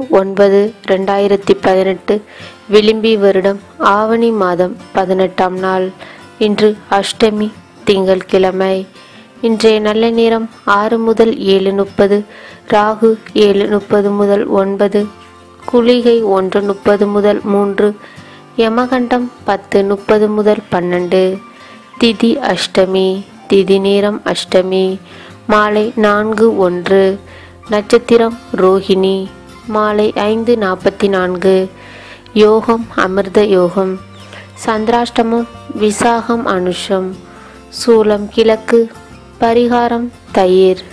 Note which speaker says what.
Speaker 1: ஒன்பது ரெண்டாயிரத்தி பதினெட்டு விளிம்பி வருடம் ஆவணி மாதம் பதினெட்டாம் நாள் இன்று அஷ்டமி திங்கள்கிழமை இன்றைய நல்ல நேரம் ஆறு முதல் ஏழு முப்பது ராகு ஏழு முப்பது முதல் ஒன்பது குளிகை ஒன்று முப்பது முதல் மூன்று யமகண்டம் பத்து முப்பது முதல் பன்னெண்டு திதி அஷ்டமி திதி நேரம் அஷ்டமி மாலை நான்கு ஒன்று நட்சத்திரம் ரோஹிணி மாலை ஐந்து நாற்பத்தி நான்கு யோகம் அமிர்த யோகம் சந்திராஷ்டமம் விசாகம் அனுஷம் சூலம் கிழக்கு பரிகாரம் தயிர்